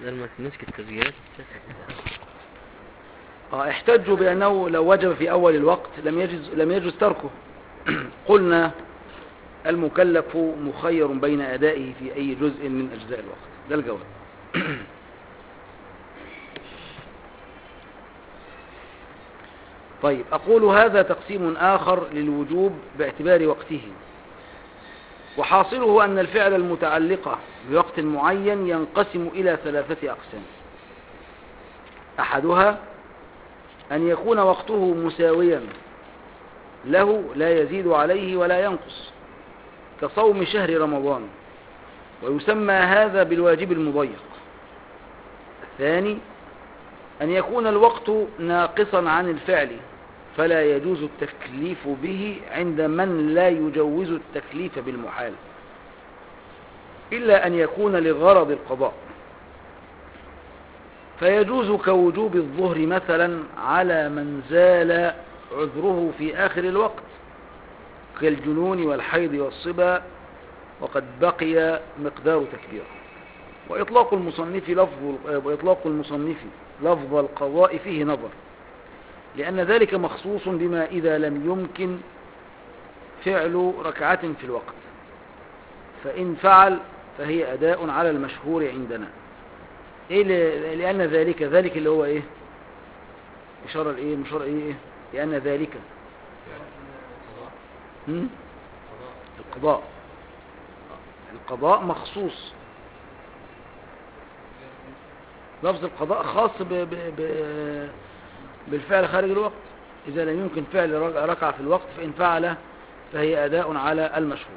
ده لما تمسك التسجيلات آه، احتجوا بأنه لو وجب في أول الوقت لم يجوز, لم يجوز تركه قلنا المكلف مخير بين أدائه في أي جزء من أجزاء الوقت ده الجواب طيب أقول هذا تقسيم آخر للوجوب باعتبار وقته وحاصله أن الفعل المتعلقة بوقت معين ينقسم إلى ثلاثة أقسام أحدها أن يكون وقته مساويا له لا يزيد عليه ولا ينقص كصوم شهر رمضان ويسمى هذا بالواجب المضيق الثاني أن يكون الوقت ناقصا عن الفعل فلا يجوز التكليف به عند من لا يجوز التكليف بالمحال إلا أن يكون لغرض القضاء فيجوز كوجوب الظهر مثلا على من زال عذره في آخر الوقت كالجنون والحيض والصبا وقد بقي مقدار تكبيره وإطلاق المصنف لفظ وإطلاق المصنف لفظ القضاء فيه نظر لأن ذلك مخصوص بما إذا لم يمكن فعل ركعة في الوقت فإن فعل فهي أداء على المشهور عندنا إيه ل- لأن ذلك ذلك اللي هو إيه إشارة الإيه المشار إيه إيه؟ لأن ذلك هم؟ القضاء القضاء مخصوص لفظ القضاء خاص ب... ب... ب... بالفعل خارج الوقت إذا لم يمكن فعل رك- ركعة في الوقت فإن فعل فهي أداء على المشهور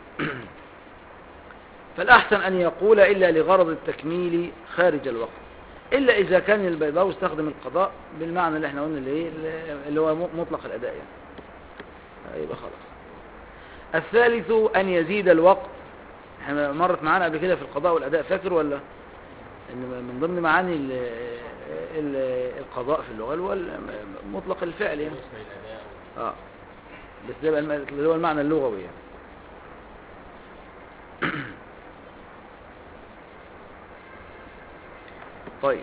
فالأحسن أن يقول إلا لغرض التكميل خارج الوقت إلا إذا كان البيضاوي استخدم القضاء بالمعنى اللي احنا قلنا اللي, إيه؟ اللي هو مطلق الأداء يعني يبقى خلاص الثالث أن يزيد الوقت احنا مرت معانا قبل كده في القضاء والأداء فاكر ولا إن من ضمن معاني ال- ال- القضاء في اللغة اللي هو ال- مطلق الفعل يعني اه بس ده بقى الم- اللي هو المعنى اللغوي يعني طيب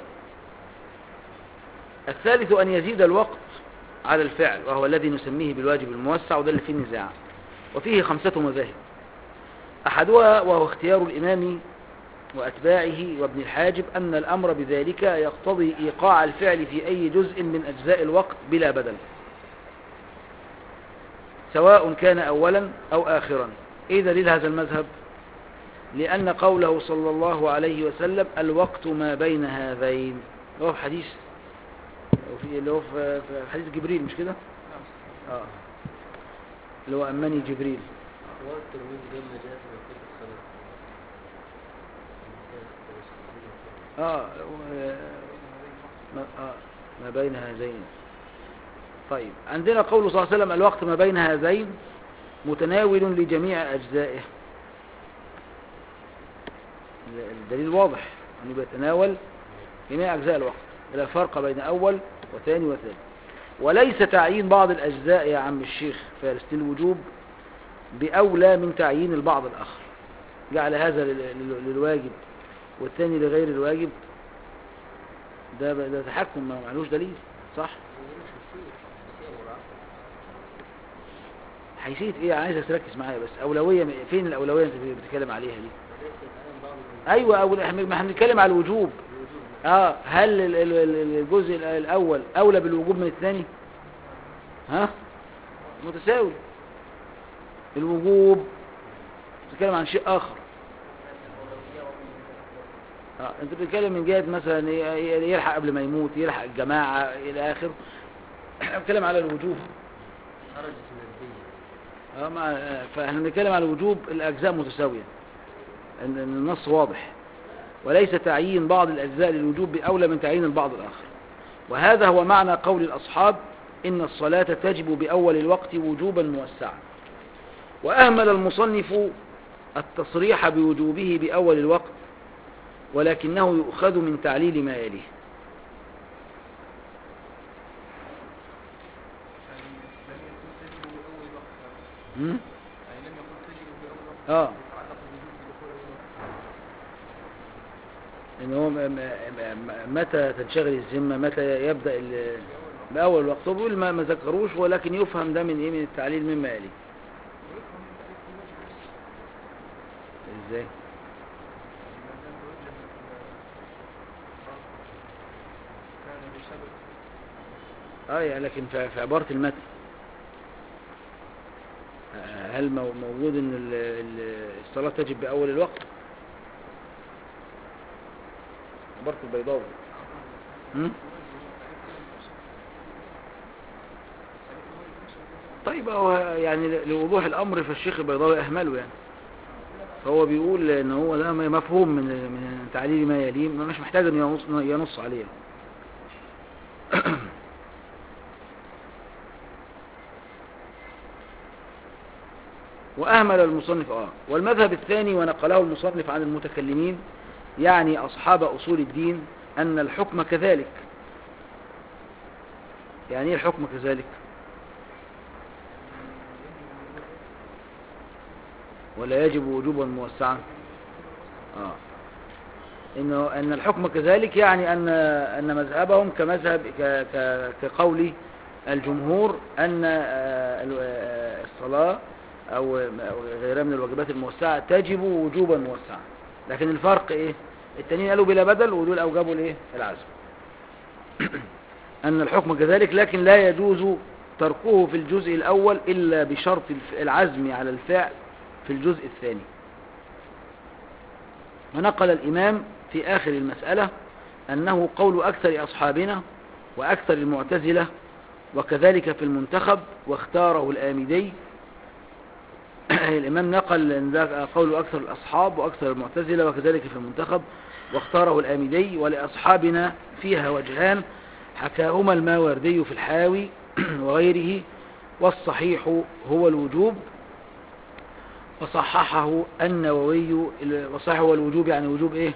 الثالث أن يزيد الوقت على الفعل وهو الذي نسميه بالواجب الموسع وده اللي فيه نزاع وفيه خمسة مذاهب أحدها وهو اختيار الإمام وأتباعه وابن الحاجب أن الأمر بذلك يقتضي إيقاع الفعل في أي جزء من أجزاء الوقت بلا بدل سواء كان أولا أو آخرا إيه دليل هذا المذهب لأن قوله صلى الله عليه وسلم الوقت ما بين هذين اللي هو في حديث وفي- اللي هو في في حديث جبريل مش كده اه اللي هو أمني جبريل هو الترميز لما جاء في وقت الصلاة اه و- ما, آه ما بين هذين طيب عندنا قول صلى الله عليه وسلم الوقت ما بين هذين متناول لجميع أجزائه ال- الدليل واضح أنه بيتناول جميع أجزاء الوقت لا فرق بين أول وثاني وثالث وليس تعيين بعض الأجزاء يا عم الشيخ فارس الوجوب بأولى من تعيين البعض الآخر جعل هذا لل- لل- للواجب والثاني لغير الواجب ده ده تحكم ما معلوش دليل صح حيثية ايه عايزك تركز معايا بس اولوية فين الاولوية انت بتتكلم عليها دي ايوه أول احنا ما احنا بنتكلم على الوجوب اه هل ال- ال- ال- الجزء ال- الاول اولى بالوجوب من الثاني ها متساوي الوجوب بتتكلم عن شيء اخر اه انت بتتكلم من جهه مثلا ي- يلحق قبل ما يموت يلحق الجماعه الى اخره احنا بنتكلم على الوجوب خرجت من الدين اه مع آه، فاحنا بنتكلم على الوجوب الاجزاء متساويه ان إن النص واضح وليس تعيين بعض الاجزاء للوجوب باولى من تعيين البعض الاخر وهذا هو معنى قول الاصحاب ان الصلاه تجب باول الوقت وجوبا موسعا واهمل المصنف التصريح بوجوبه باول الوقت ولكنه يؤخذ من تعليل ما يليه يعني لم يكن تجب بأول وقت هم؟ يعني لم يكن تجب بأول وقت اه يتعلق بالوجوب بدخول أول وقت ان هو م- م- م- متى تنشغل الذمة متى يبدأ ال- بأول الوقت هو بيقول ما ما ذكروش ولكن يفهم ده من ايه من التعليل مما يلي ازاي كان بسبب اه يعني لكن في في عبارة المتن آه، هل مو- موجود ان ال- ال- الصلاة تجب بأول الوقت عبارة البيضاوي هم؟ طيب هو يعني ل- لوضوح الأمر فالشيخ البيضاوي أهمله يعني فهو بيقول ان هو ده مفهوم من من تعليل ما يليه مش محتاج ان ينص, ينص عليه وأهمل المصنف آه والمذهب الثاني ونقله المصنف عن المتكلمين يعني أصحاب أصول الدين أن الحكم كذلك يعني إيه الحكم كذلك ولا يجب وجوبا موسعا آه. إنه أن الحكم كذلك يعني أن أن مذهبهم كمذهب ك- ك- كقول الجمهور أن آه، ال- آه، الصلاة أو أو غيرها من الواجبات الموسعة تجب وجوبا موسعا لكن الفرق إيه التانيين قالوا بلا بدل ودول أوجبوا الإيه العزم أن الحكم كذلك لكن لا يجوز تركه في الجزء الأول إلا بشرط الف- العزم على الفعل في الجزء الثاني ونقل الإمام في آخر المسألة أنه قول أكثر أصحابنا وأكثر المعتزلة وكذلك في المنتخب واختاره الآمدي الإمام نقل أن ده قول أكثر الأصحاب وأكثر المعتزلة وكذلك في المنتخب واختاره الآمدي ولأصحابنا فيها وجهان حكاهما الماوردي في الحاوي وغيره والصحيح هو الوجوب وصححه النووي وصححه هو الوجوب يعني وجوب ايه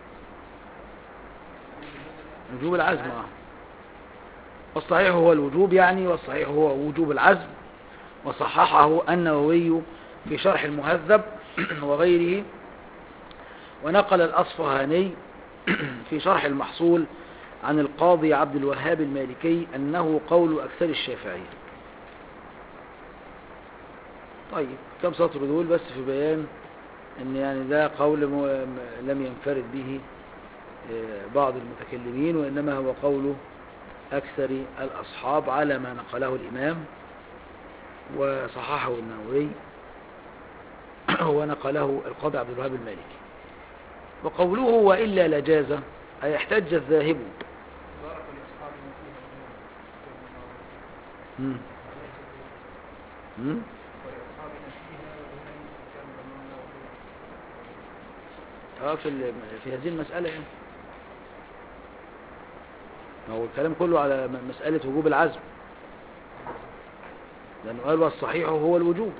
وجوب العزم آه. والصحيح هو الوجوب يعني والصحيح هو وجوب العزم وصححه النووي في شرح المهذب وغيره ونقل الأصفهاني في شرح المحصول عن القاضي عبد الوهاب المالكي أنه قول أكثر الشافعية طيب كم سطر دول بس في بيان ان يعني ده قول م- م- لم ينفرد به آه، بعض المتكلمين وإنما هو قول أكثر الأصحاب على ما نقله الإمام وصححه النووي ونقله القاضي عبد الوهاب المالكي وقوله وإلا لجازة أي احتج الذاهب بارك لأصحابنا فيها مم. مم. ولأصحابنا فيها ومن كان ضمننا اه في ال- في هذه المسألة يعني ما هو الكلام كله على م- مسألة وجوب العزم لأنه قال والصحيح هو الوجوب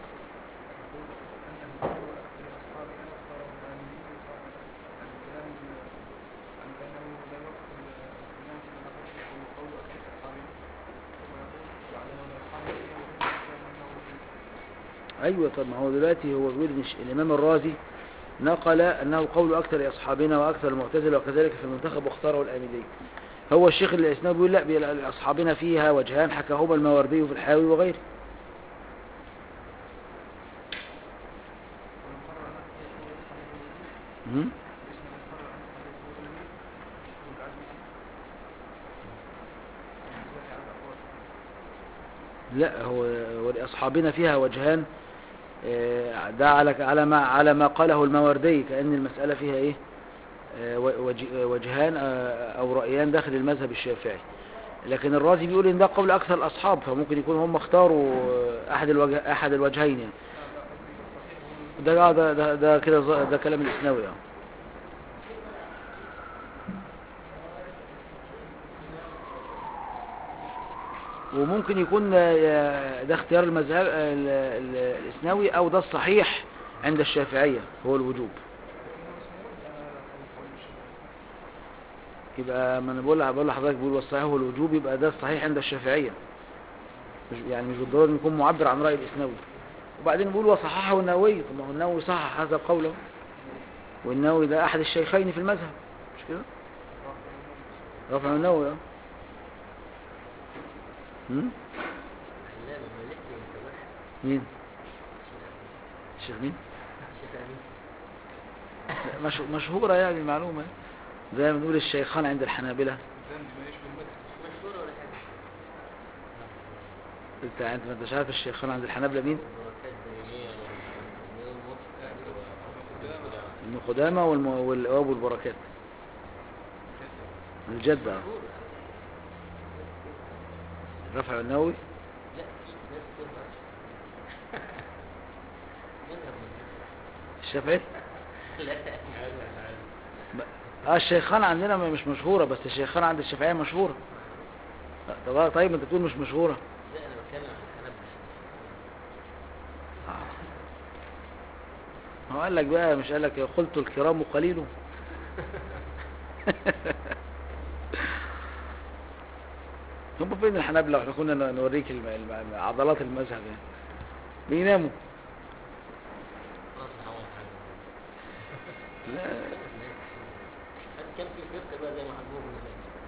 أيوة طب ما هو دلوقتي هو بيقول مش الإمام الرازي نقل أنه قول أكثر أصحابنا وأكثر المعتزلة وكذلك في المنتخب واختاره الآمدي هو الشيخ الإسناد بيقول لا بي- لأصحابنا فيها وجهان حكاهما الماوردي في الحاوي وغيره مم. لا هو ولأصحابنا فيها وجهان آه، ده على على ما على ما قاله الماوردي كأن المسألة فيها ايه آه، وج- وجهان آه، او رأيان داخل المذهب الشافعي لكن الرازي بيقول ان ده قول اكثر الاصحاب فممكن يكون هم اختاروا آه، احد الوجه احد الوجهين يعني ده ده ده, ده كده ظ- ده كلام الاسناوي اه وممكن يكون آه، ده اختيار المذهب ال- ال- الاسناوي او ده الصحيح عند الشافعية هو الوجوب يبقى ما انا بقول بقول لحضرتك بقول والصحيح هو الوجوب يبقى ده الصحيح عند الشافعية مش يعني مش بالضرورة إن يكون معبر عن رأي الاسناوي وبعدين بيقول وصححه النووي طب ما هو النووي صحح هذا القول أهو. والنووي ده احد الشيخين في المذهب مش كده رفع النووي اه هم؟ علامة مالكي انت بس مين الشيخ مين الشيخ امين لا، مش... مشهورة يعني المعلومة زي ما بنقول الشيخان عند الحنابلة الذنب ما يشبه المدح مشهورة ولا حاجة انت انت ما انتش عارف الشيخان عند الحنابلة مين بركات دينية ولا الموت ابن قدامة والم... والأواب والبركات الجد اه. مشهورة رفع النووي لا في ناس تنفع مذهب من الشافعي لا اه الشيخان عندنا م- مش مشهورة بس الشيخان عند الشافعية مشهورة طب طيب انت بتقول مش مشهورة لا انا بتكلم عن الحنابلة آه. هو قال لك بقى مش قال لك قلت الكرام قليل هم فين الحنابلة واحنا كنا ن- نوريك الم- الم- عضلات المذهب يعني بيناموا خلاص نحول حاجة لا هل كان في فقه بقى زي ما حضور من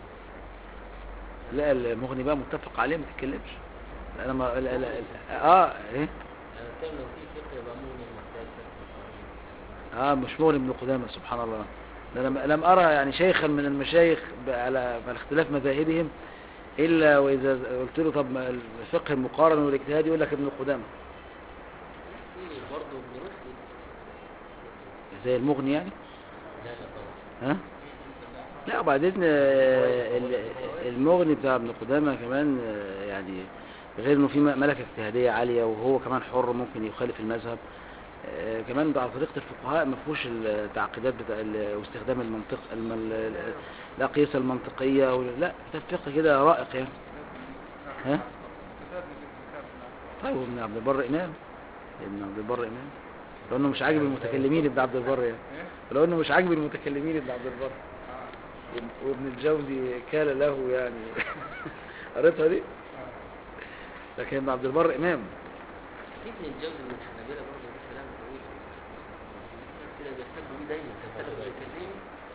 لا المغني بقى متفق عليه ما تتكلمش لا انا ما لا لا لا اه ايه انا بتكلم لو في فقه يبقى مؤمن محتاج فقه اه مش مغني ابن قدامة سبحان الله ده لم, لم ارى يعني شيخا من المشايخ ب- على على اختلاف مذاهبهم الا واذا قلت له طب ما الفقه المقارن والاجتهاد يقول لك ابن قدامة في برضه ابن رشد زي المغني يعني لا لا طبعا ها لا وبعدين آه، ال- المغني بتاع ابن قدامة كمان آه، يعني غير انه في م- ملكة اجتهادية عالية وهو كمان حر ممكن يخالف المذهب آه، كمان على طريقة الفقهاء ما فيهوش التعقيدات بتاع ال- واستخدام المنطق الم- ال- ال- الأقيسة المنطقية وال- لا كتاب فقه كده رائق يعني ها؟ استفاد من الكتاب طيب وابن عبد البر إمام ابن عبد البر إمام لو انه مش عاجب المتكلمين ابن عبد البر يعني ايه؟ لو انه مش عاجب المتكلمين ابن عبد البر اه وابن الجوزي كان له يعني قريتها دي لكن ابن عبد البر امام في ابن الجوزي من الحنابلة برضه ده كلام طويل الناس كده بيحتاجوا بيه دايما كان سلف بيكلمني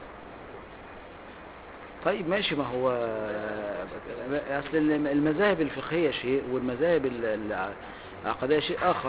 طيب ماشي ما هو اصل المذاهب الفقهيه شيء والمذاهب ال- الع- العقديه شيء اخر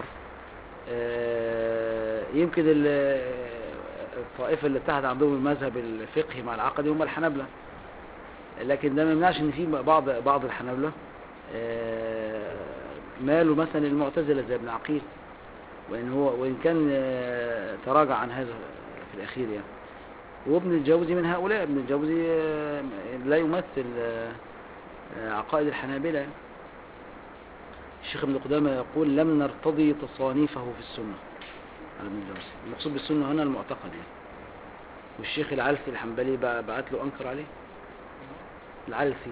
آه، يمكن ال- الطائفه اللي اتحد عندهم المذهب الفقهي مع العقدي هم الحنابلة لكن ده ما يمنعش ان في بعض بعض الحنابلة آه، مالوا مثلا للمعتزله زي ابن عقيل وان هو وان كان آه، تراجع عن هذا في الاخير يعني وابن الجوزي من هؤلاء ابن الجوزي آه، لا يمثل آه، آه، عقائد الحنابلة الشيخ ابن قدامة يقول لم نرتضي تصانيفه في السنة على ابن الجوزي المقصود بالسنة هنا المعتقد يعني والشيخ العلسي الحنبلي بع- بعت له أنكر عليه العلسي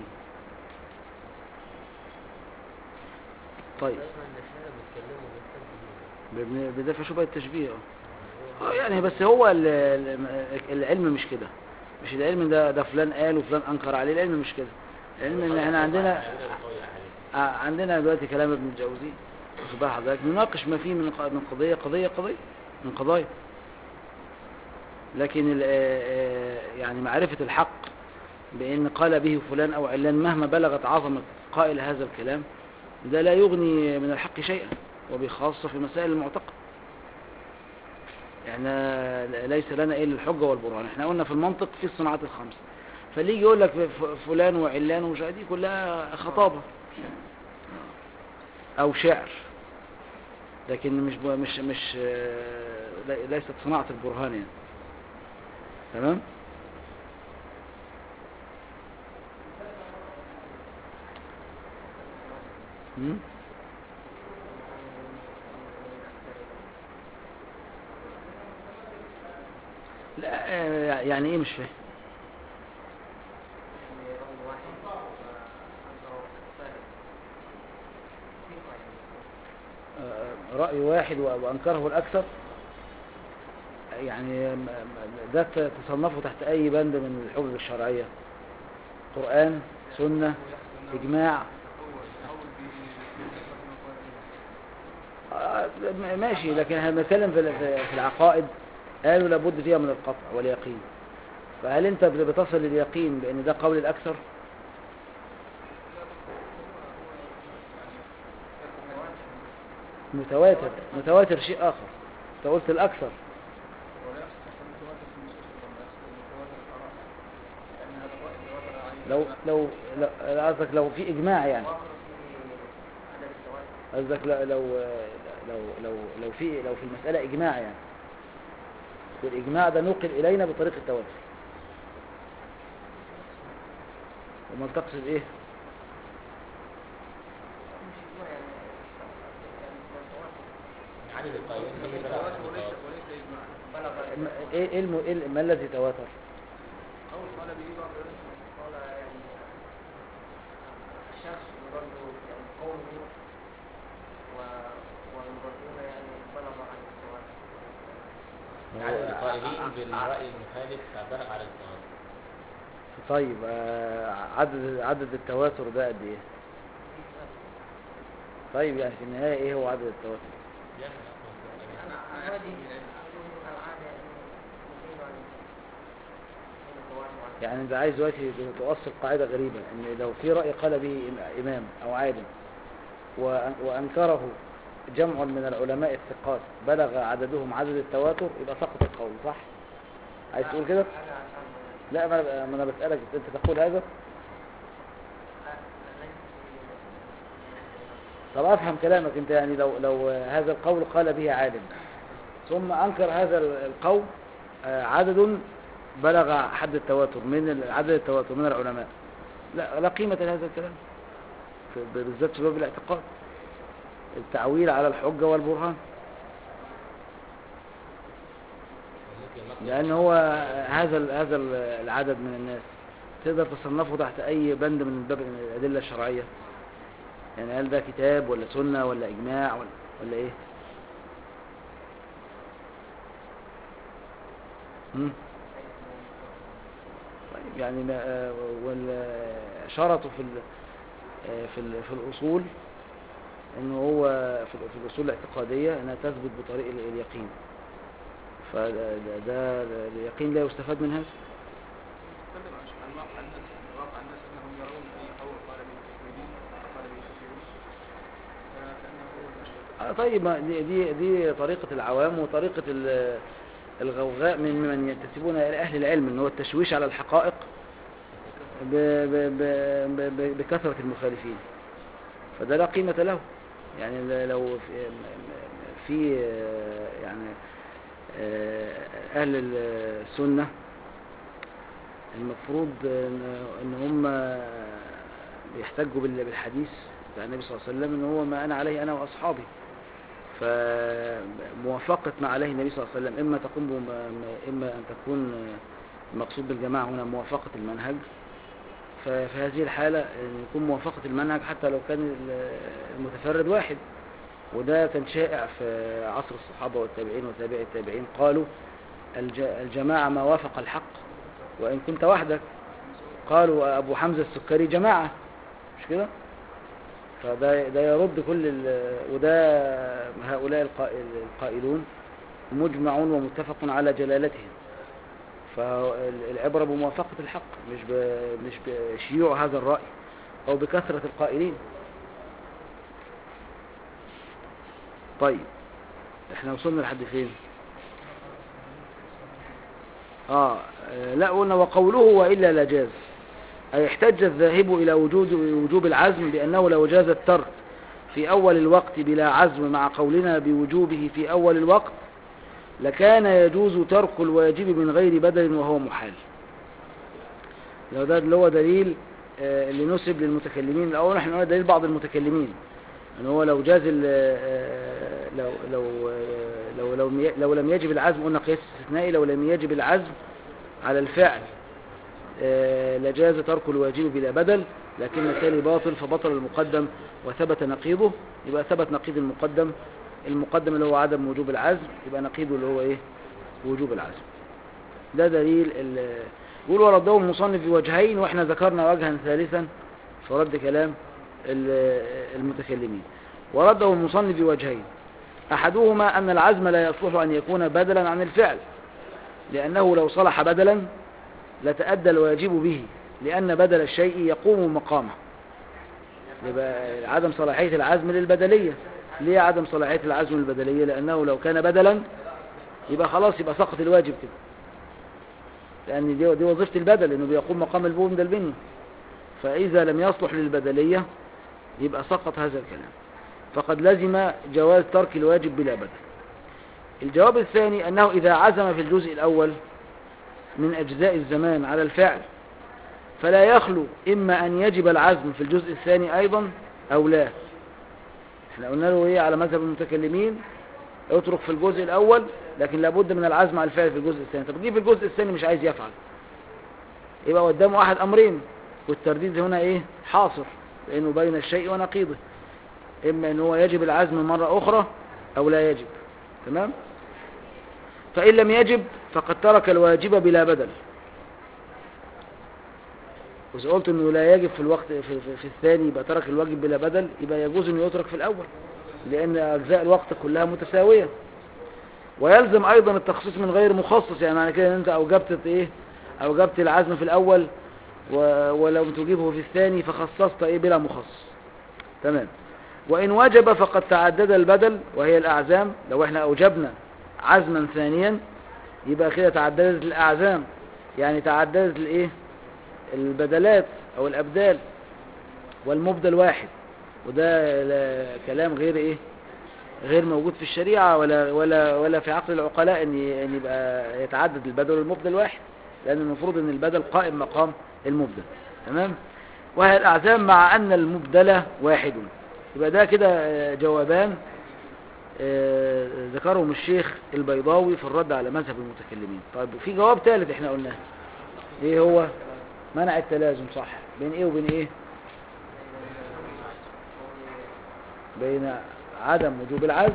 طيب دايما احنا بنتكلموا بنحتاج بيه بن- بدافع شبهة التشبيه اه آه، يعني بس هو ال- ال- العلم مش كده مش العلم ده ده فلان قال وفلان انكر عليه العلم مش كده العلم ان احنا عندنا آه، عندنا دلوقتي كلام ابن الجوزي واخد بال حضرتك نناقش ما فيه من ق- من قضيه قضيه قضيه من قضايا لكن ال- آه، آه، يعني معرفه الحق بان قال به فلان او علان مهما بلغت عظمه قائل هذا الكلام ده لا يغني من الحق شيئا وبخاصه في مسائل المعتقد يعني ليس لنا الا الحجه والبرهان احنا قلنا في المنطق في الصناعات الخمس فاللي يجي يقول لك ف- فلان وعلان ومش عارف دي كلها خطابه او شعر لكن مش مش مش آه، لي- ليست صناعه البرهان يعني تمام مم؟ لا آه، يعني ايه مش فاهم يعني رقم واحد وعنده فارق ثقة يعني آه، رأي واحد و- وأنكره الأكثر يعني م- م- ده ت- تصنفه تحت أي بند من الحجج الشرعية قرآن سنة إجماع أول آه، م- ماشي لكن احنا بنتكلم في ال- في في العقائد قالوا لابد فيها من القطع واليقين فهل انت بتصل لليقين بان ده قول الاكثر متواتر متواتر شيء اخر انت قلت الاكثر ولا يصح المتواتر في النصوص طبعا يصح المتواتر الآراء لأن هذا الرأي تواتر عليه لو العلماء. لو لو- قصدك لو في اجماع يعني واخر في عدد التواتر قصدك لو لو لو لو لو في لو في المسألة إجماع يعني والإجماع ده نقل إلينا بطريق التواتر وما تقصد إيه؟ مش إجماع يعني يعني تواتر عدد القائلين به بلغ التواتر عدد وليس التواتر. وليس إجماع بلغ الم- إيه إيه الم- إيه الم- ما الذي تواتر؟ قول قال به بعض العلماء قال يعني الشخص يرد يعني قوله و- والمردون يعني بلغ عن التواتر عدد القائلين بالرأي المخالف فبلغ عدد التواتر طيب آه، عدد عدد التواتر ده قد إيه؟ طيب يعني في النهاية إيه هو عدد التواتر؟ يا أخي أخوان، أنا أنا هذه أحسن من العلم. العادة يعني يزيد عن عن التواتر عن يعني أنت عايز دلوقتي تؤصل قاعدة غريبة إن لو في رأي قال به إم- إمام أو عالم وأن- وأنكره جمع من العلماء الثقات بلغ عددهم عدد التواتر يبقى سقط القول صح؟ عايز تقول كده؟ أنا أفهم لا ما أنا ما أنا بسألك أنت تقول هذا؟ طب أفهم كلامك أنت يعني لو لو هذا القول قال به عالم ثم أنكر هذا القول آه، عدد بلغ حد التواتر من ال- عدد التواتر من العلماء لا لا قيمة لهذا الكلام في- بالذات في باب الاعتقاد التعويل على الحجة والبرهان ممكن مثلا لأن هو هذا ال- هذا ال- العدد من الناس تقدر تصنفه تحت أي بند من باب الأدلة الشرعية يعني هل ده كتاب ولا سنة ولا إجماع ولا, ولا إيه مم. طيب يعني ما آه، وال شرطوا في ال آه، في ال في الأصول إن هو في ال- في الأصول الاعتقادية إنها تثبت بطريق ال- اليقين فده ده اليقين لا يستفاد من هذا نتكلم عن عن واقع الناس يعني واقع الناس انهم يرون اي قول قال به الكثيرين وقال به الكثيرون فانه هو المشهور آه، طيب ما دي دي دي طريقة العوام وطريقة ال- الغوغاء من من ينتسبون إلى أهل العلم إن هو التشويش على الحقائق ب ب ب ب ب بكثرة المخالفين فده لا قيمة له يعني ل- لو في, في آه، يعني آه، أهل السنة المفروض إن إن هم بيحتجوا بال- بالحديث بتاع النبي صلى الله عليه وسلم إن هو ما أنا عليه أنا وأصحابي فموافقة ما عليه النبي صلى الله عليه وسلم إما تكون بم- إما أن تكون المقصود بالجماعة هنا موافقة المنهج ففي هذه الحالة أن يكون موافقة المنهج حتى لو كان ال- المتفرد واحد وده كان شائع في عصر الصحابة والتابعين وتابعي التابعين قالوا الج- الجماعة ما وافق الحق وإن كنت وحدك قالوا أبو حمزة السكري جماعة مش كده فده ده يرد كل ال- وده هؤلاء القائل القائلون مجمعون ومتفق على جلالتهم فالعبرة بموافقة الحق مش ب... مش بشيوع هذا الرأي أو بكثرة القائلين طيب احنا وصلنا لحد فين آه آه، لا قلنا وقوله وإلا لجاز أي احتج الذاهب إلى وجود وجوب العزم بأنه لو جاز الترك في أول الوقت بلا عزم مع قولنا بوجوبه في أول الوقت لكان يجوز ترك الواجب من غير بدل وهو محال لو ده اللي هو دليل آه، اللي نسب للمتكلمين الأول نحن قلنا دليل بعض المتكلمين ان هو لو جاز ال- آه، لو لو آه، لو لو مي- لو لم يجب العزم قلنا قياس استثنائي لو لم يجب العزم على الفعل آه، لجاز ترك الواجب بلا بدل لكن التالي باطل فبطل المقدم وثبت نقيضه يبقى ثبت نقيض المقدم المقدم اللي هو عدم وجوب العزم يبقى نقيضه اللي هو ايه وجوب العزم ده دليل ال- يقول ورده المصنف بوجهين واحنا ذكرنا وجها ثالثا في رد كلام ال- المتكلمين ورده المصنف بوجهين احدهما ان العزم لا يصلح ان يكون بدلا عن الفعل لانه لو صلح بدلا لتأدى الواجب به لأن بدل الشيء يقوم مقامه يبقى عدم صلاحية العزم للبدلية ليه عدم صلاحية العزم للبدلية لأنه لو كان بدلا يبقى خلاص يبقى سقط الواجب كده لأن دي, دي وظيفة البدل إنه بيقوم مقام البوم ده البني فإذا لم يصلح للبدلية يبقى سقط هذا الكلام فقد لزم جواز ترك الواجب بلا بدل الجواب الثاني أنه إذا عزم في الجزء الأول من أجزاء الزمان على الفعل فلا يخلو إما أن يجب العزم في الجزء الثاني أيضا أو لا احنا قلنا له ايه على مذهب المتكلمين اترك في الجزء الأول لكن لابد من العزم على الفعل في الجزء الثاني طب جه في الجزء الثاني مش عايز يفعل يبقى قدامه أحد أمرين والترديد هنا ايه حاصر لأنه بين الشيء ونقيضه إما أن هو يجب العزم مرة أخرى أو لا يجب تمام فإن لم يجب فقد ترك الواجب بلا بدل وإذا قلت أنه لا يجب في الوقت في, في, في الثاني يبقى ترك الواجب بلا بدل يبقى يجوز أنه يترك في الأول لأن أجزاء الوقت كلها متساوية ويلزم أيضا التخصيص من غير مخصص يعني معنى كده أن أنت أوجبت إيه أوجبت العزم في الأول و... ولو تجيبه في الثاني فخصصت إيه بلا مخصص تمام وإن وجب فقد تعدد البدل وهي الأعزام لو احنا أوجبنا عزما ثانيا يبقى كده تعددت الأعزام يعني تعددت الإيه البدلات أو الأبدال والمبدل واحد وده لا- كلام غير إيه غير موجود في الشريعة ولا ولا ولا في عقل العقلاء ان ي- ان يبقى يتعدد البدل والمبدل واحد لان المفروض ان البدل قائم مقام المبدل تمام وهي الاعزام مع ان المبدل واحد يبقى ده كده آه، جوابان آه، ذكرهم الشيخ البيضاوي في الرد على مذهب المتكلمين طيب في جواب ثالث احنا قلناه ايه هو منع التلازم صح بين ايه وبين ايه بين عدم وجوب العزم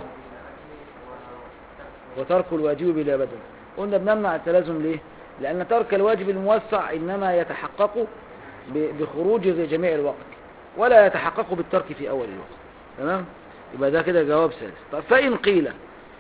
وترك الواجب بلا بدل قلنا بنمنع التلازم ليه لأن ترك الواجب الموسع إنما يتحقق ب- بخروج جميع الوقت ولا يتحقق بالترك في أول الوقت تمام يبقى ده كده جواب ثالث طب فإن قيل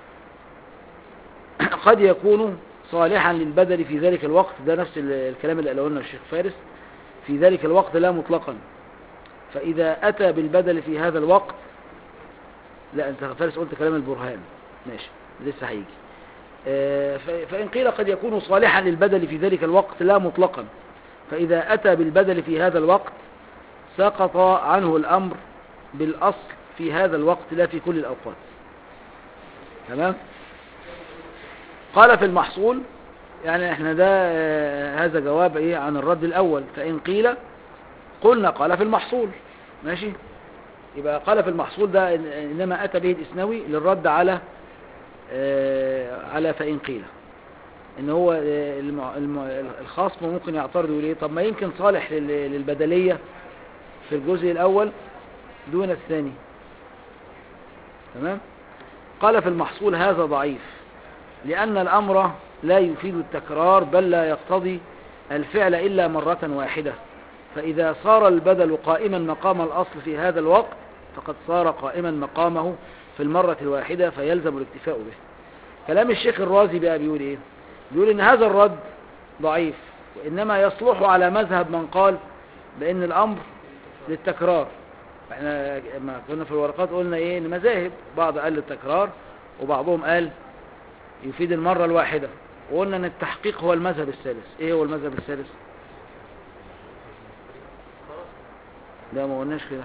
قد يكون صالحا للبدل في ذلك الوقت ده نفس ال- الكلام اللي قاله لنا الشيخ فارس في ذلك الوقت لا مطلقا فإذا أتى بالبدل في هذا الوقت لا انت فارس قلت كلام البرهان ماشي لسه هيجي آه، ف- فإن قيل قد يكون صالحا للبدل في ذلك الوقت لا مطلقا فإذا أتى بالبدل في هذا الوقت سقط عنه الأمر بالأصل في هذا الوقت لا في كل الأوقات تمام قال في المحصول يعني احنا ده آه، هذا جواب ايه عن الرد الأول فإن قيل قلنا قال في المحصول ماشي يبقى قال في المحصول ده إن- إنما أتى به الإسنوي للرد على آه، على فإن قيل إن هو آه، الم- الم- الخصم ممكن يعترض يقول إيه طب ما يمكن صالح لل- للبدلية في الجزء الأول دون الثاني تمام قال في المحصول هذا ضعيف لأن الأمر لا يفيد التكرار بل لا يقتضي الفعل إلا مرة واحدة فإذا صار البدل قائما مقام الأصل في هذا الوقت فقد صار قائما مقامه في المرة الواحدة فيلزم الاكتفاء به كلام الشيخ الرازي بقى بيقول ايه بيقول ان هذا الرد ضعيف وانما يصلح على مذهب من قال بان الامر للتكرار احنا ما كنا في الورقات قلنا ايه ان مذاهب بعض قال للتكرار وبعضهم قال يفيد المرة الواحدة وقلنا ان التحقيق هو المذهب الثالث ايه هو المذهب الثالث لا ما قلناش كده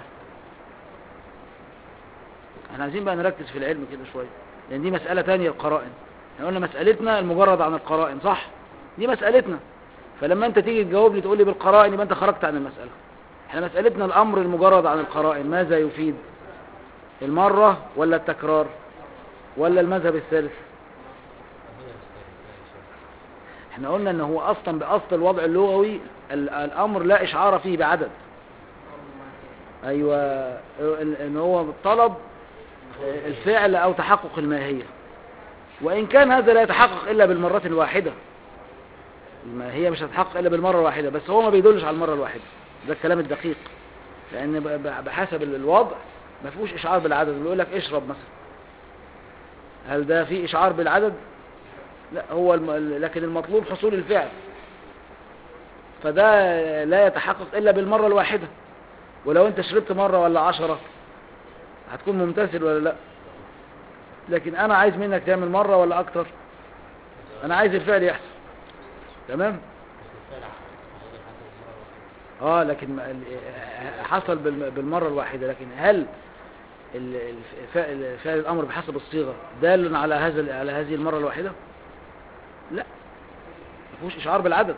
احنا عايزين بقى نركز في العلم كده شوية لان دي مسألة تانية القرائن احنا قلنا مسألتنا المجرد عن القرائن صح دي مسألتنا فلما انت تيجي تجاوب لي تقول لي بالقرائن يبقى انت خرجت عن المسألة احنا مسألتنا الامر المجرد عن القرائن ماذا يفيد المرة ولا التكرار ولا المذهب الثالث احنا قلنا ان هو اصلا باصل الوضع اللغوي ال- الامر لا اشعار فيه بعدد ايوه ال- ان هو طلب الفعل او تحقق الماهية وان كان هذا لا يتحقق الا بالمرة الواحدة الماهية مش هتتحقق الا بالمرة الواحدة بس هو ما بيدلش على المرة الواحدة ده الكلام الدقيق لان ب- ب- بحسب الوضع ما فيهوش اشعار بالعدد بيقول لك اشرب مثلا هل ده فيه اشعار بالعدد لا هو الم... لكن المطلوب حصول الفعل فده لا يتحقق الا بالمره الواحده ولو انت شربت مره ولا عشرة هتكون ممتثل ولا لا لكن انا عايز منك تعمل مره ولا اكتر انا عايز الفعل يحصل تمام اه لكن ما- ال- حصل بالم- بالمره الواحده لكن هل ال- الف- فعل فعل الامر بحسب الصيغه دال على هذا على هذه المره الواحده لا ما فيهوش اشعار بالعدد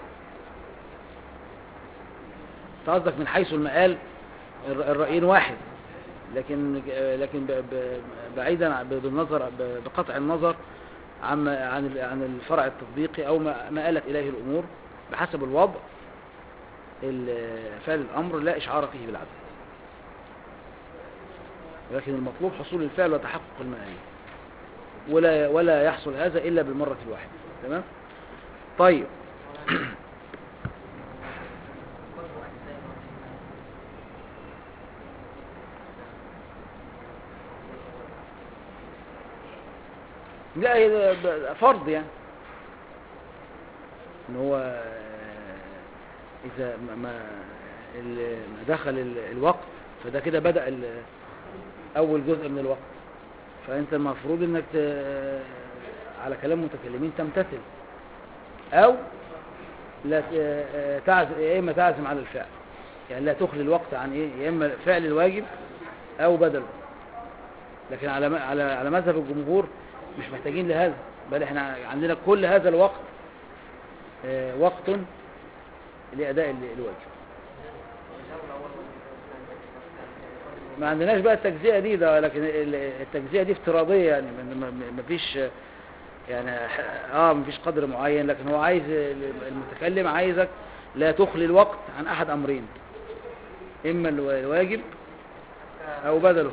أنت قصدك من حيث المقال الر- الرأيين واحد لكن لكن ب- ب- بعيدا عن- بالنظر ب- بقطع النظر عن عن ال- عن الفرع التطبيقي او ما ما آلت اليه الامور بحسب الوضع ال- فعل الامر لا اشعار فيه بالعدد لكن المطلوب حصول الفعل وتحقق المآل ولا ولا يحصل هذا الا بالمره الواحده تمام طيب برضه أجزاء لا هي ده- ده فرض يعني ان هو آه، اذا ما- ما ال- ما دخل ال- الوقت فده كده بدأ ال- اول جزء من الوقت فانت المفروض انك ت- على كلام متكلمين تمتثل او لا ت- آه، تعزم يا اما تعزم على الفعل يعني لا تخلي الوقت عن ايه يا اما فعل الواجب او بدله لكن على م- على على مذهب الجمهور مش محتاجين لهذا بل احنا عندنا كل هذا الوقت آه، وقت لأداء ال- الواجب ما عندناش بقى التجزئة دي ده لكن ال- التجزئة دي افتراضية يعني ما- ما ما فيش يعني اه ما فيش قدر معين لكن هو عايز المتكلم عايزك لا تخلي الوقت عن احد امرين اما الوا- الواجب او بدله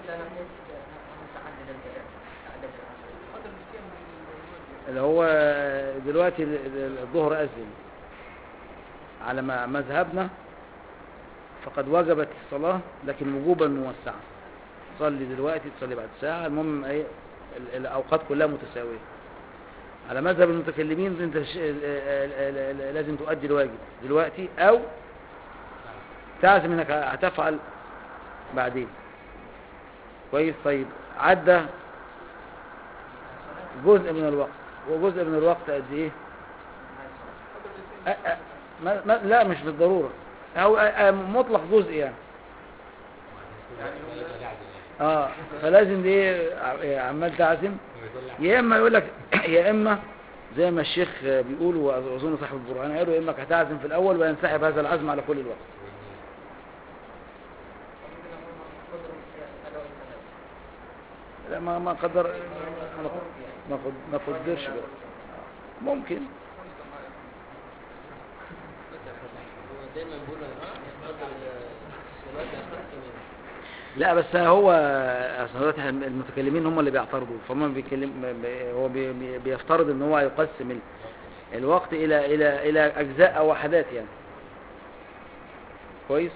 اللي هو دلوقتي ال- ال- الظهر أذن على ما مذهبنا فقد وجبت الصلاة لكن وجوبا موسعا تصلي دلوقتي تصلي بعد ساعة المهم ايه ال- الأوقات كلها متساوية على مذهب المتكلمين انت ش- ال- ال- ال- ال- لازم تؤدي الواجب دلوقتي او تعزم انك هتفعل بعدين كويس طيب عدى جزء من الوقت وجزء من الوقت قد ايه أ- أ- ما ما لا مش بالضرورة او أ- أ- مطلق جزء يعني اه فلازم دي ايه ع- عمال تعزم يا اما يقول لك يا اما زي ما الشيخ بيقول واظن صاحب القران قالوا يا اما هتعزم في الاول وينسحب هذا العزم على كل الوقت لا ما ما قدر ما ما قد- ما قدرش بقى. ممكن هو دايما بيقول لك قدر الصلاة أخف من لا بس هو اصل دلوقتي إحنا المتكلمين هم اللي بيعترضوا فهم بيكلم هو بي- بي- بيفترض ان هو يقسم ال- الوقت الى الى الى اجزاء او وحدات يعني كويس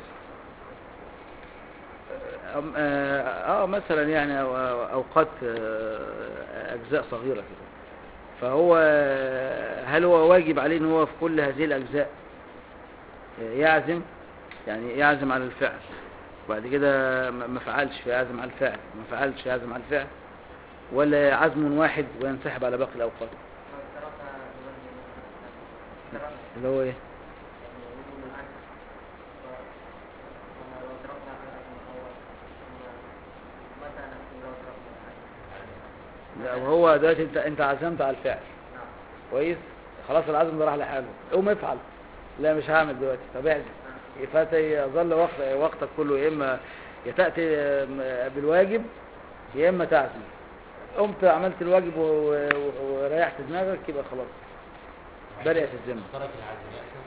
أم- اه آه، مثلا يعني أو- أو- اوقات آه، اجزاء صغيره كده فهو هل هو واجب عليه ان هو في كل هذه الاجزاء آه، يعزم يعني يعزم على الفعل وبعد كده ما ما فعلش فيعزم على الفعل ما فعلش يعزم على الفعل ولا عزم واحد وينسحب على باقي الأوقات اللي هو ايه لا وهو دلوقتي انت انت عزمت على الفعل كويس خلاص العزم ده راح لحاله قوم افعل لا مش هعمل دلوقتي طب اعزم فيظل وقت وقتك كله يا اما يا تاتي آم، بالواجب يا اما تعزم قمت عملت الواجب و- و- وريحت دماغك يبقى خلاص برئت الذمه ترك العزم يأثم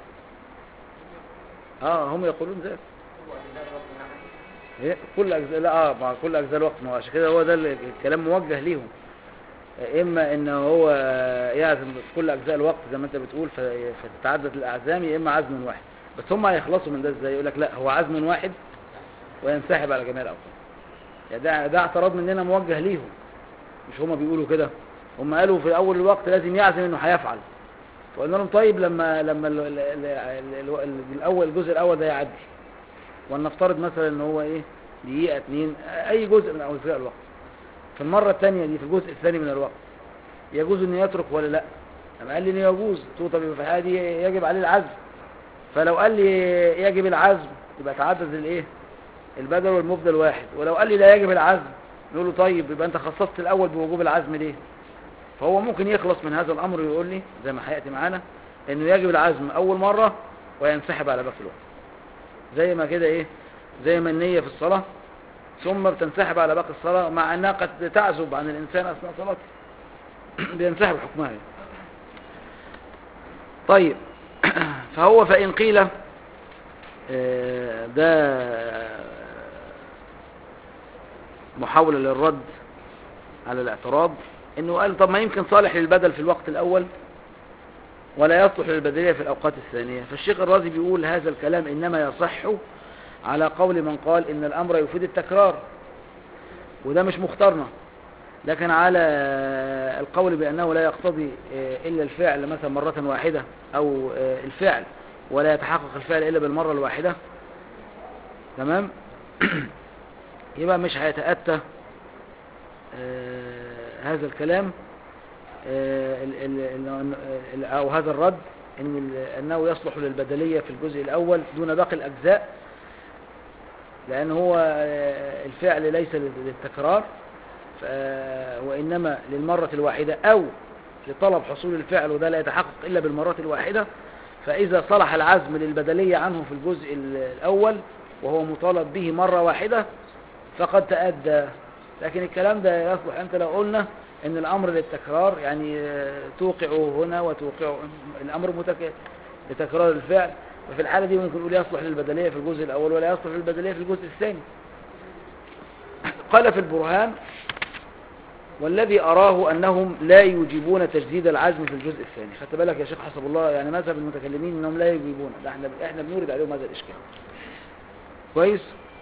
اه هم يقولون ذلك إيه؟ كل اجزاء لا اه مع كل اجزاء الوقت ما هو عشان كده هو ده ال- الكلام موجه ليهم اما ان هو يعزم في كل اجزاء الوقت زي ما انت بتقول ف- فتتعدد الاعزام يا اما عزم واحد بس هم هيخلصوا من ده ازاي يقول لك لا هو عزم واحد وينسحب على جميع الاوقات يعني ده ده اعتراض مننا موجه ليهم مش هم بيقولوا كده هم قالوا في اول الوقت لازم يعزم انه هيفعل فقلنا لهم طيب لما لما ال ال ال ال ال الاول الجزء الاول ده يعدي ولنفترض مثلا ان هو ايه دقيقه اتنين اي جزء من اجزاء الوقت في المره الثانيه دي في الجزء الثاني من الوقت يجوز انه يترك ولا لا أما قال لي انه يجوز قلت له طب يبقى في الحاله دي يجب عليه العزم فلو قال لي يجب العزم يبقى تعدد الايه البدل والمبدل واحد ولو قال لي لا يجب العزم نقول له طيب يبقى انت خصصت الاول بوجوب العزم ليه فهو ممكن يخلص من هذا الامر ويقول لي زي ما هياتي معانا انه يجب العزم اول مره وينسحب على باقي الوقت زي ما كده ايه زي ما النيه في الصلاه ثم بتنسحب على باقي الصلاه مع انها قد تعزب عن الانسان اثناء صلاته بينسحب حكمها يعني. طيب فهو فإن قيل آه، ده محاولة للرد على الاعتراض انه قال طب ما يمكن صالح للبدل في الوقت الاول ولا يصلح للبدلية في الاوقات الثانية فالشيخ الرازي بيقول هذا الكلام انما يصح على قول من قال ان الامر يفيد التكرار وده مش مختارنا لكن على القول بأنه لا يقتضي إلا الفعل مثلا مرة واحدة أو الفعل ولا يتحقق الفعل إلا بالمرة الواحدة تمام يبقى مش هيتأتى هذا الكلام أو هذا الرد إن أنه يصلح للبدلية في الجزء الأول دون باقي الأجزاء لأن هو الفعل ليس للتكرار وإنما للمرة الواحدة أو لطلب حصول الفعل وده لا يتحقق إلا بالمرة الواحدة فإذا صلح العزم للبدلية عنه في الجزء الأول وهو مطالب به مرة واحدة فقد تأدى لكن الكلام ده يصلح أنت لو قلنا أن الأمر للتكرار يعني توقعه هنا وتوقعه الأمر متك... لتكرار الفعل وفي الحالة دي ممكن نقول يصلح للبدلية في الجزء الأول ولا يصلح للبدلية في الجزء الثاني قال في البرهان والذي أراه أنهم لا يجيبون تجديد العزم في الجزء الثاني خدت بالك يا شيخ حسب الله يعني مذهب المتكلمين أنهم لا يجيبون ده احنا, احنا بنورد عليهم هذا الإشكال كويس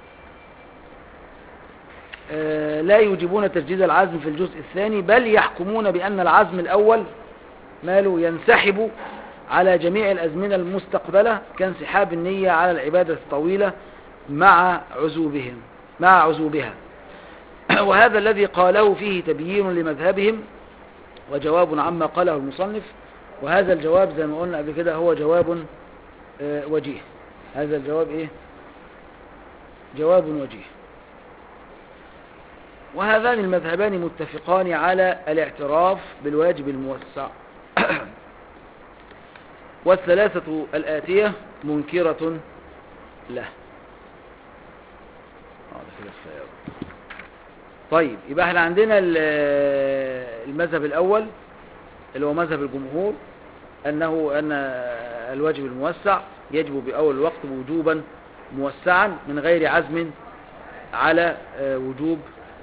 آه لا يجيبون تجديد العزم في الجزء الثاني بل يحكمون بأن العزم الأول ماله ينسحب على جميع الأزمنة المستقبلة كانسحاب النية على العبادة الطويلة مع عزوبهم مع عزوبها وهذا الذي قاله فيه تبيين لمذهبهم وجواب عما قاله المصنف وهذا الجواب زي ما قلنا قبل كده هو جواب آه وجيه هذا الجواب ايه جواب وجيه وهذان المذهبان متفقان على الاعتراف بالواجب الموسع والثلاثة الآتية منكرة له طيب يبقى احنا عندنا المذهب الأول اللي هو مذهب الجمهور أنه أن الواجب الموسع يجب بأول الوقت وجوبا موسعا من غير عزم على وجوب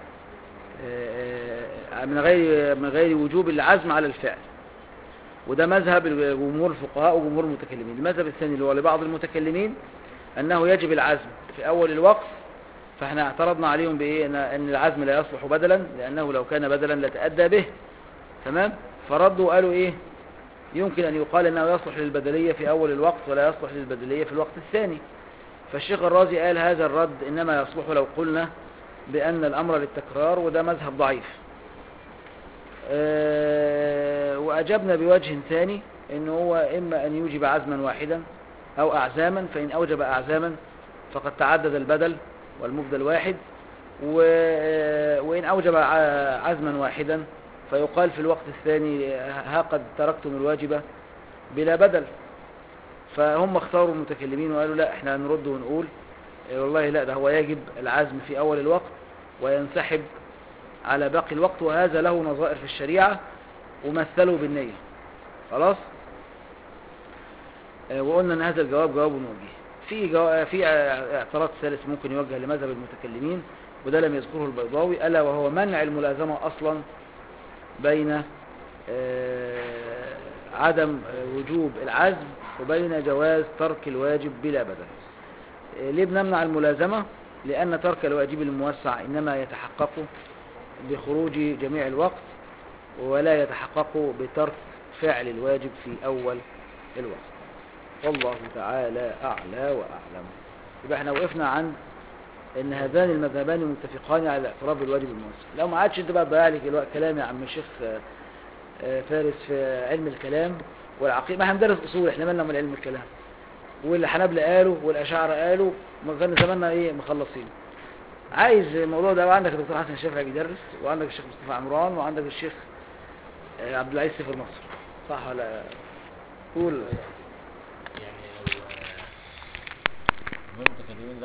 من غير من غير وجوب العزم على الفعل وده مذهب جمهور الفقهاء وجمهور المتكلمين المذهب الثاني اللي هو لبعض المتكلمين أنه يجب العزم في أول الوقت فاحنا اعترضنا عليهم بإيه أن العزم لا يصلح بدلا لأنه لو كان بدلا لتأدى به تمام فردوا قالوا إيه يمكن أن يقال أنه يصلح للبدلية في أول الوقت ولا يصلح للبدلية في الوقت الثاني فالشيخ الرازي قال هذا الرد إنما يصلح لو قلنا بأن الأمر للتكرار وده مذهب ضعيف أه وأجبنا بوجه ثاني إن هو إما أن يوجب عزما واحدا أو أعزاما فإن أوجب أعزاما فقد تعدد البدل والمبدل واحد وإن أوجب عزما واحدا فيقال في الوقت الثاني ها قد تركتم الواجب بلا بدل فهم اختاروا المتكلمين وقالوا لا احنا هنرد ونقول والله لا ده هو يجب العزم في أول الوقت وينسحب على باقي الوقت وهذا له نظائر في الشريعة ومثلوا بالنية خلاص وقلنا ان هذا الجواب جواب وجيه في جو... في اعتراض ثالث ممكن يوجه لمذهب المتكلمين وده لم يذكره البيضاوي ألا وهو منع الملازمة أصلا بين عدم وجوب العزم وبين جواز ترك الواجب بلا بدل ليه بنمنع الملازمة لأن ترك الواجب الموسع إنما يتحقق بخروج جميع الوقت ولا يتحقق بترك فعل الواجب في أول الوقت والله تعالى أعلى وأعلم يبقى احنا وقفنا عند ان هذان المذهبان متفقان على الاعتراف بالواجب المؤثر لو ما عادش انت بقى تضيع لي الوقت كلام يا عم الشيخ آه، آه، فارس في علم الكلام والعقيده ما احنا بندرس اصول احنا مالنا من علم الكلام والحنابلة قالوا والاشاعره قالوا ما كان زماننا ايه مخلصين عايز الموضوع ده وعندك الدكتور حسن الشافعي بيدرس وعندك الشيخ مصطفى عمران وعندك الشيخ آه، عبد العزيز سيف النصر صح ولا قول يعني لو آه، المتكلمين